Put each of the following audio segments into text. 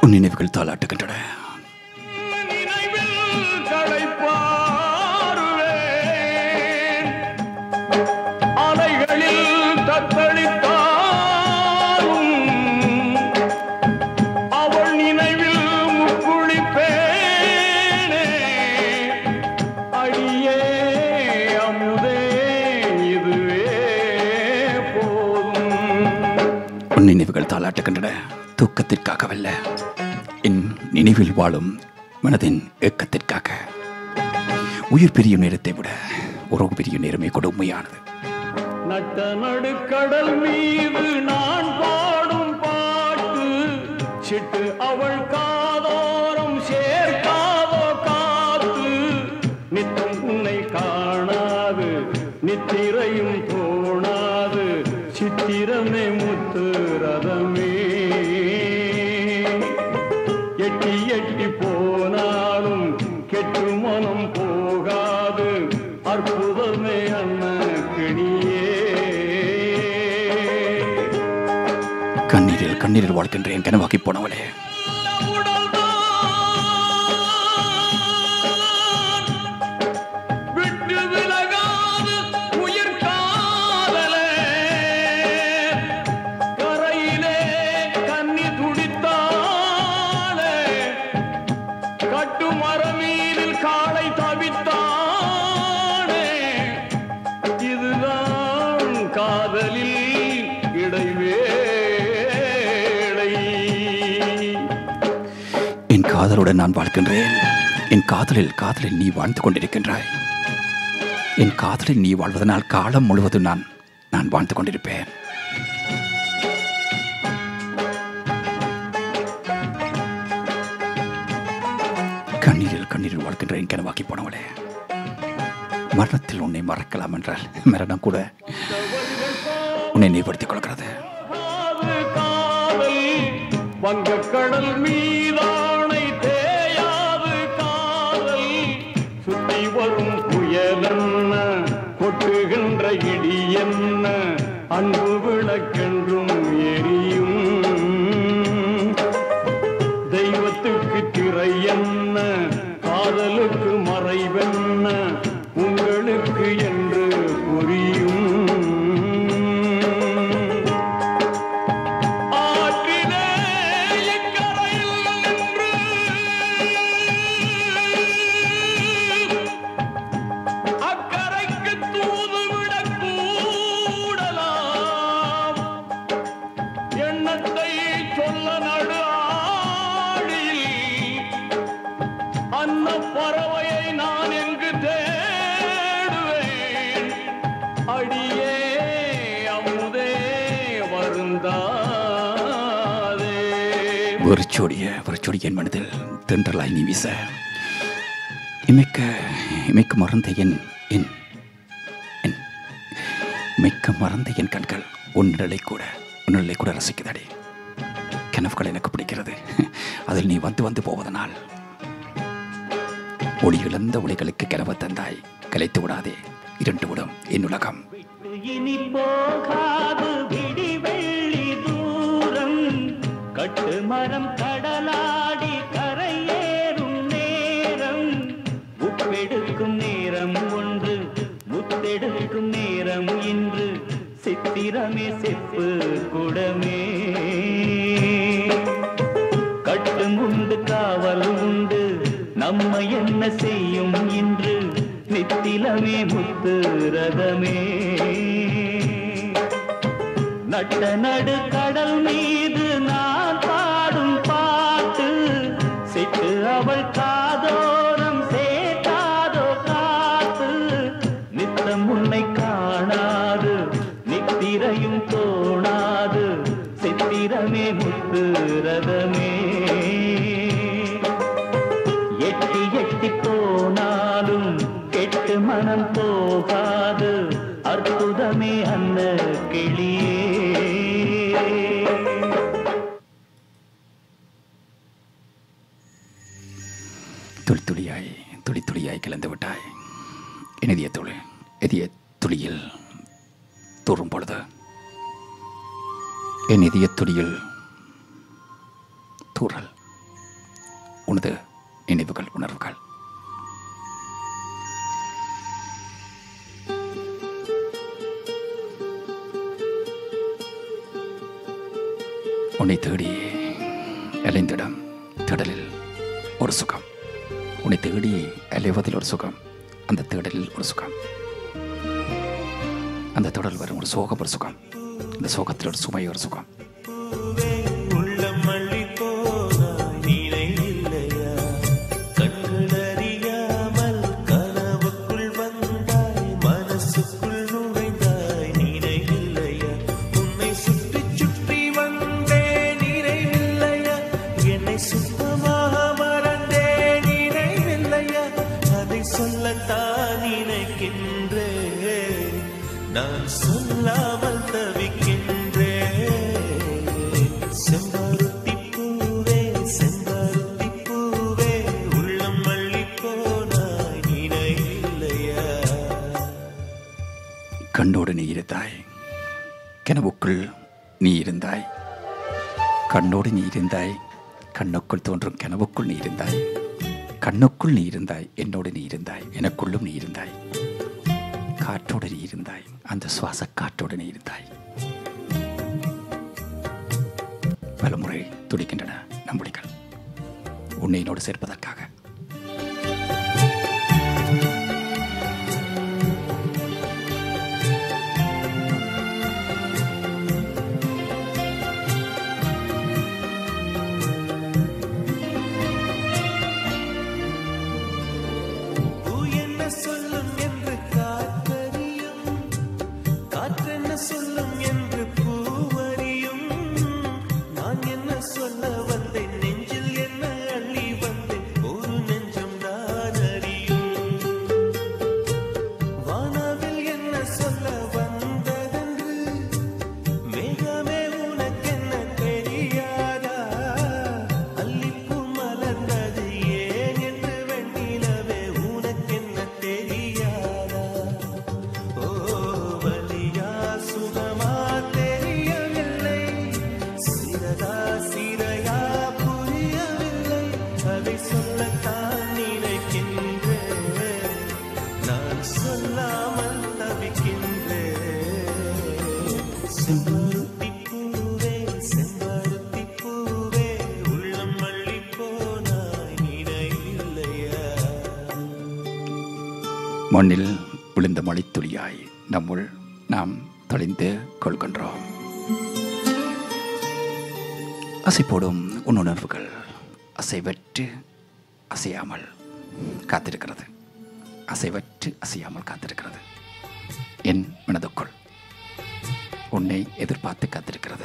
உன் நினைவுகள் தாளாட்டுகின்றன நினைவில் களைப்பாருவேன். அலைகளில் தத்தளித்தாலும் அவள் நினைவில் முக்குளிப்பேனே. அடியே அமுதே இதுவே போதும் உன் நினைவுகள் தாளாட்டுகின்றன தூக்கத்திற்காகவல்ல என் நினைவில் வாழும் மனதின் ஏக்கத்திற்காக உயிர் பிரியும் நேரத்தை விட உறவு பிரியும் நேரமே கொடுமையானது நட்ட நடுக்கடல் மீது நான் பாடும் பாட்டு சிட்டு அவள் காதோரம் சேர்க்காதோ காத்து நித்தம் உன்னை காணாது நித்திரையும் தோணாது சித்திரமே முத்து ரதமே எட்டி எட்டி போனாலும் கெட்டு மனம் போகாது அற்புதமே அண்ண கிணியே கண்ணீரில் கண்ணீரில் வாழ்கின்றேன் கனவாக்கி போனவளே விட்டு விலகாது உயிர் காதலே கரையிலே கன்னி துடித்தாளே கட்டு மரமீனில் காளை தவித்தானே இதுதான் காதலில் இடைவேளை என் காதலுடன் நான் வாழ்கின்றேன் என் காதலில் காதலில் நீ வாழ்ந்து கொண்டிருக்கின்றாய் என் காதலில் நீ வாழ்வதனால் காலம் முழுவதும் நான் நான் வாழ்ந்து கொண்டிருப்பேன் கண்ணீரில் கண்ணீரில் வாழ்கின்றேன் கனவாக்கி போனவளே மரணத்தில் உன்னை மறக்கலாம் என்றால் மரணம் கூட உன்னை நினைவுபடுத்திக் கொள்கிறது காது காதல் வங்கக்கடல் மீதானை தேயாது காதல் சுத்தி வரும் புயலென்ன கொட்டுகின்ற இடி என்ன அன்பு விளக்கென்றும் எரியும் தெய்வத்துக்கு திரை என்ன காதலுக்கு மறைவென்ன உங்களுக்கு என்று புரியும் ஆற்றிலே இக்கரையில் நின்று அக்கரைக்கு தூது விடக் கூடலாம் எண்ணத்தை சொல்ல நடு ஆழியில் அன்ன பறவையை நான் எங்கு தேடுவேன் அடியே அமுதே வருந்தாதே வெறிச்சோடிய வெறிச்சோடிய என் மனதில் தென்றலாய் நீ வீச இமைக்க இமைக்க மறந்த என் என் என் இமைக்க மறந்த என் கண்கள் உன்னிடலை கூட உன்னிடலை கூட ரசிக்குதடி கனவுகள் எனக்கு பிடிக்கிறது அதில் நீ வந்து வந்து போவதனால் ஒளி இழந்த ஒளிகளுக்கு கனவு தந்தாய் கலைத்து விடாதே இருண்டு விடும் என் உலகம் இனி போகாது விடி வெள்ளி தூரம் கட்டு மரம் கடலாடி கரையேறும் நேரம் உப்பெடுக்கும் நேரம் ஒன்று முத்தெடுக்கும் நேரம் இன்று சித்திரமே செப்பு குடமே கட்டும் உண்டு காவலும் உண்டு நம்ம என்ன செய்யும் இன்று நித்திலமே முத்து ரதமே நட்ட நடு கடல் மீது நான் பாடும் பாட்டு சிட்டு அவள் காதோரம் சேர்த்தாதோ காத்து நித்தம் உன்னை காணாது நித்திரையும் தோணாது சித்திரமே முத்து ரதமே எட்டி எட்டி போனாலும் கெட்டு மனம் போகாது அற்புதமே அந்த கிளியே துளி துளியாய் துளி துளியாய் கிளந்து விட்டாய் என் இதய துளி இதய துளியில் தூறும் பொழுது என் இதய துளியில் தூறல் உனது நினைவுகள் உணர்வுகள் உன்னை தேடி அலைந்திடம் தேடலில் ஒரு சுகம் உன்னை தேடி அலைவதில் ஒரு சுகம் அந்த தேடலில் ஒரு சுகம் அந்த தேடல் வரும் ஒரு சோகம் ஒரு சுகம் இந்த சோகத்தில் ஒரு சுமை ஒரு சுகம் உள்ளம் மள்ளி போனாய் நினைவில்லையா கண்கள் அறியாமல் கனவுக்குள் வந்தாய் மனசுக்குள் நுழைந்தாய் நினைவில்லையா உன்னை சுற்றி சுற்றி வந்தேன் நினைவில்லையா என்னை சுத்தமாக மறந்தேன் நினைவில்லையா அதை சொல்லத்தான் நினைக்கின்றேன் நான் சொல்லாமல் தவிக்கின்றேன் செம்பருத்தி பூவே செம்பருத்தி பூவே உள்ளம் மள்ளி போனாய் நினைவில்லையா கண்ணோடு நீ இருந்தாய் கனவுக்குள் நீ இருந்தாய் கண்ணோடு நீ இருந்தாய் கண்ணுக்குள் தோன்றும் கனவுக்குள் நீ இருந்தாய் கண்ணுக்குள் நீ இருந்தாய் என்னோடு நீ இருந்தாய் எனக்குள்ளும் நீ இருந்தாய் காற்றோடு நீ இருந்தாய் அந்த சுவாச காற்றோடு நீ இருந்தாய் பல முறை துடிக்கின்றன நம்புடிகள் உன்னை என்னோடு சேர்ப்பதற்காக பூ என்ன சொல்லும் என்று காற்றறியும் காற்றென்ன சொல்லும் என்று பூவறியும் நான் என்ன சொல்ல வந்தேன் நெஞ்சில் என்ன அள்ளி வந்தேன் ஒரு நெஞ்சம் நான் அறியும் வானவில் என்ன சொல்ல வந்ததென்று மேகமே உனக்கென்ன தெரியாதா அல்லிப்பூ மலர்ந்தது ஏன் என்று வெண்ணிலவே உனக்கென்ன தெரியாதா ஓ வலியா சுகமா தெரியவில்லை சிறதா சிறையா புரியவில்லை அதை சொல்லத்தான் நினைக்கின்றேன் நான் சொல்லாமல் தவிக்கின்றேன் செம்பருத்தி பூவே செம்பருத்தி பூவே உள்ளம் மள்ளி போனாய் நினைவில்லையா மண்ணில் விழுந்த மழைத்துளியாய் நம்முள் நாம் தெளிந்து கொள்கின்றோம் அசைப்போடும் உன்னுணர்வுகள் அசைவற்று அசையாமல் காத்திருக்கிறது அசைவற்று அசையாமல் காத்திருக்கிறது என் மனதுக்குள் உன்னை எதிர்பார்த்து காத்திருக்கிறது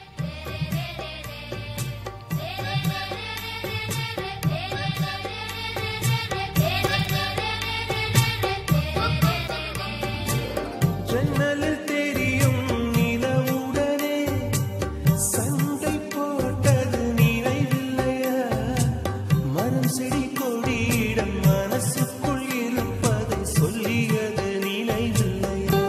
ஜன்னலில் தெரியும் நிலவுடனே சண்டை போட்டது நினைவில்லையா மரம் செடி கொடியிடம் மனசுக்குள் இருப்பதை சொல்லியது நினைவில்லையா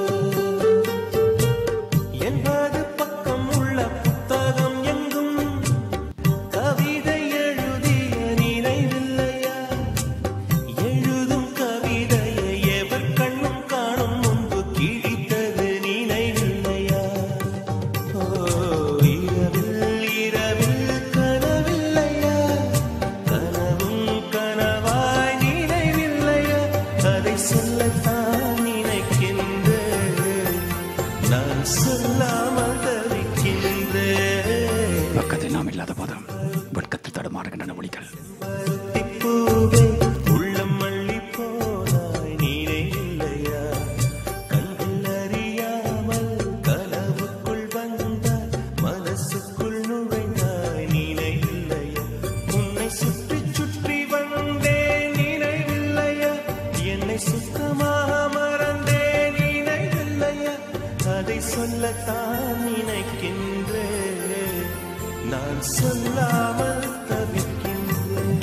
எண்பது பக்கம் உள்ள புத்தகம் எங்கும் கவிதை எழுதிய நினைவில்லையா எழுதும் கவிதையை எவர் கண்ணும் காணும் முன்பு கிழித்தது நினைவில்லையா ஓ இரவில் இரவில் கனவில்லையா கனவும் கனவாய் நினைவில்லையா அதை சொல்லத்தான் நினைக்கின்றேன் நான் சொல்லாமல் தவிக்கின்றேன் பக்கத்தில் நாம் இல்லாத போதும் வெட்கத்தில் தடுமாறுகின்றன ஒளிகள் பூவே உள்ளம் மள்ளி போனாய் நீரே இல்லையா கண்கள் அறியாமல் கனவுக்குள் வந்தாய் மனசுக்குள் நுழைந்தாய் நீரே இல்லையா உன்னை சுற்றி சுற்றி வந்தேன் நினைவில்லையா என்னை சுத்தமாக மறந்தேன் நினைவில்லையா அதை சொல்லத்தான் நினைக்கின்றேன் நான் சொல்லாமல் தவிக்கின்றேன்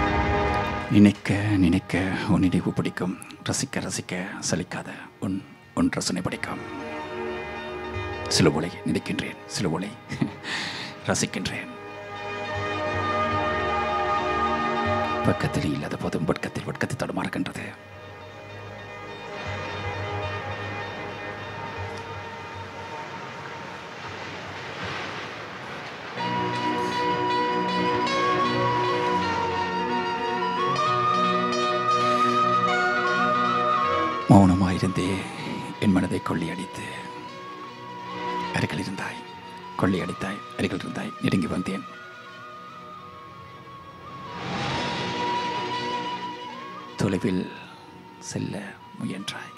நினைக்க நினைக்க உன் நினைவு பிடிக்கும் ரசிக்க ரசிக்க சலிக்காத உன் உன் ரசனை படிக்கும் சிலுவலை நினைக்கின்றேன் சிலுவலை ரசிக்கின்றேன் பக்கத்தில் இல்லாத போதும் வட்கத்தில் வட்கத்தை தடுமாறுகின்றது மௌனமாயிருந்தே என் மனதை கொள்ளையடித்து அருகில் இருந்தாய் கொள்ளையடித்தாய் அருகில் இருந்தாய் நெருங்கி வந்தேன் தொலைவில் செல்ல முயன்றாய்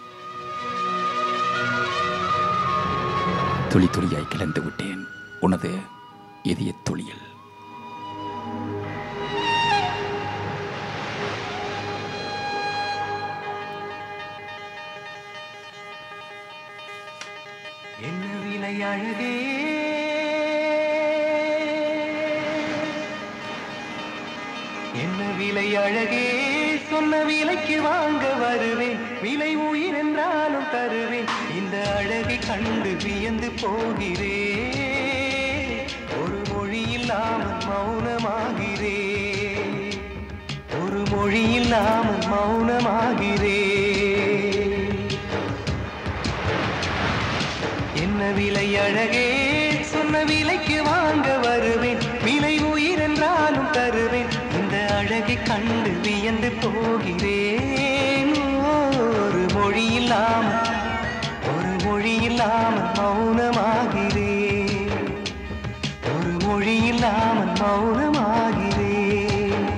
துளி துளியாய் கிளந்து விட்டேன் உனது இதய துளியில் என்ன விலை அழகே என்ன விலை அழகே சொன்ன விலைக்கு வாங்க வருவேன் விலை உயிர் என்றாலும் தருவேன் இந்த அழகை கண்டு வியந்து போகிறேன் ஒரு மொழி இல்லாமல் மௌனமாகிறேன் ஒரு மொழி இல்லாமல் மௌனமாகிறேன் என்ன விலை அழகே சொன்ன விலைக்கு வாங்க வருவேன் விலை உயிர் என்றாலும் தருவேன் இந்த அழகை கண்டு வியந்து போகிறேன் ஒரு மொழி இல்லாமல் ஒரு மொழி இல்லாமல் மௌனமாகிறேன் ஒரு மொழி இல்லாமல் மௌனமாகிறேன்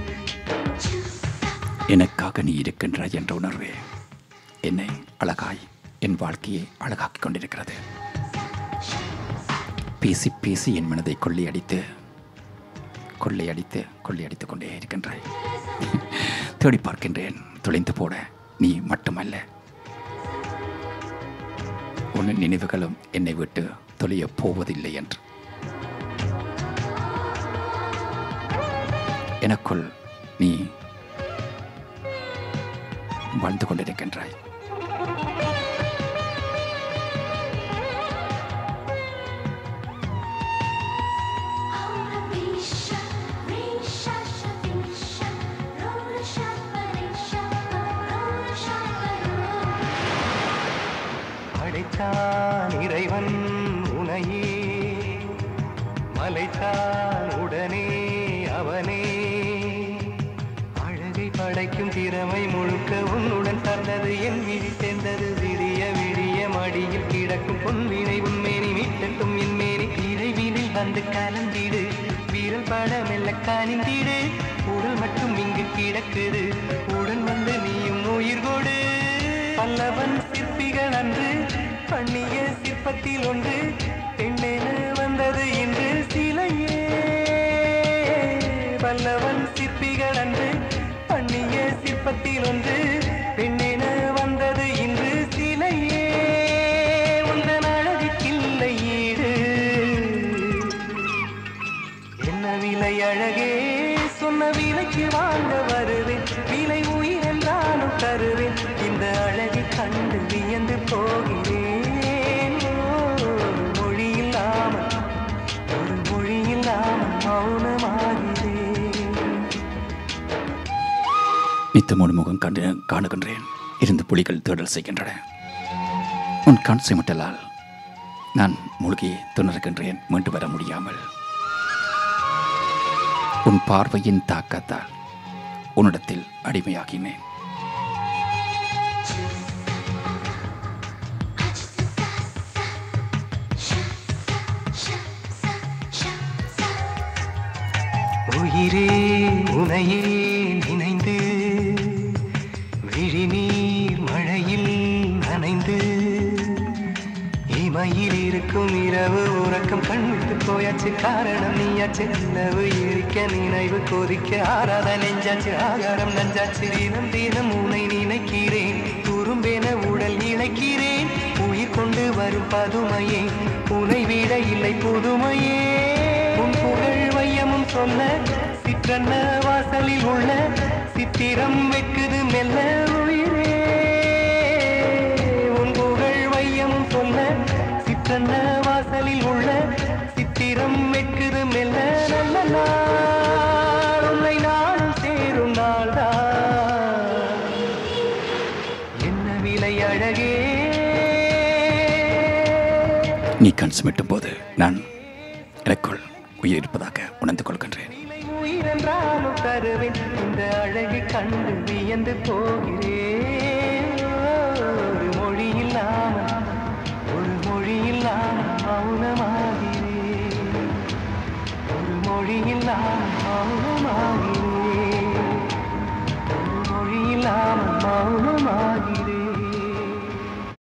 எனக்காக நீ இருக்கின்றாய் என்ற உணர்வே என்னை அழகாய் என் வாழ்க்கையை அழகாக்கிக் கொண்டிருக்கிறது பேசி பேசி என் மனதை கொள்ளையடித்து கொள்ளையடித்து கொள்ளையடித்துக் கொண்டே இருக்கின்றாய் தேடி பார்க்கின்றேன் தொலைந்து போட நீ மட்டுமல்ல உன் நினைவுகளும் என்னை விட்டு தொலையப் போவதில்லை என்று எனக்குள் நீ வாழ்ந்து கொண்டிருக்கின்றாய் Risha, Risha, Risha, Risha, Risha, Risha, படைத்தான் இறைவன் உனையே மலைத்தான் உடனே அவனே அழகை படைக்கும் திறமை முழுக்க உன்னுடன் சார்ந்தது என் விழி சேர்ந்தது விடிய விடிய மடியில் கிடக்கும் பொன்வினை உன்மேனி மீட்டட்டும் என் மேனி இறைவினில் வந்து கலந்திடு வீரல் பட மெல்ல காணிந்திடு உடல் மட்டும் இங்கு கிடக்குது உடன் வந்து நீயும் உயிர் கொடு பல்லவன் சிற்பிகள் அன்று பண்ணிய சிற்பத்தில் ஒன்று பெண்ணென வந்தது இன்று சிலையே பல்லவன் சிற்பிகள் அன்று பண்ணிய சிற்பத்தில் ஒன்று பெண்ணென வந்தது இன்று சிலையே உந்தன் அழகுக்கில்லை ஈடு என்ன விலை அழகே சொன்ன விலைக்கு வாங்க வருவேன் விலை உயிர் என்றாலும் தருவேன் இந்த அழகை கண்டு வியந்து போகிறேன் ஒரு மொழி இல்லாமல் ஒரு மொழி இல்லாமல் மௌனமாகிறேன் நித்தமோடு முகம் கண்டு காணுகின்றேன் இருந்து புலிகள் தேடல் செய்கின்றன உன் கண் சிமிட்டலால் நான் மூழ்கி திணறுகின்றேன் மீண்டு வர முடியாமல் உன் பார்வையின் தாக்கத்தால் உன்னிடத்தில் அடிமையாகினேன் உயிரே உனையே நினைந்து விழிநீர் மழையில் நனைந்து இமையில் இருக்கும் இரவு உறக்கம் கண்விட்டு போயாச்சு காரணம் நீயாச்சு நிலவு எரிக்க நினைவு கொதிக்க ஆறாத நெஞ்சாச்சு ஆகாரம் நஞ்சாச்சு தினம் தினம் உனை நினைக்கிறேன் குறும்பென உடல் இழைக்கிறேன் உயிர் கொண்டு வரும் பதுமையே உனை விட இல்லை புதுமையே உன் புகழ் வையமும் சொல்ல சிற்றன்ன வாசலில் உள்ள சித்திரம் வெக்குது மெல்ல உயிரே உன் புகழ் கண் சுமிட்டும் போது நான் எனக்குள் உயிர் இருப்பதாக உணர்ந்து கொள்கின்றேன் நிலை உயிரென்றாலும் தருவேன் இந்த அழகை கண்டு வியந்து போகிறேன் ஒரு மொழி இல்லாமல் ஒரு மொழி இல்லாமல் மௌனமாகிறேன் ஒரு மொழி இல்லாமல் மௌனமாகிறேன் ஒரு மொழி இல்லாமல் மௌன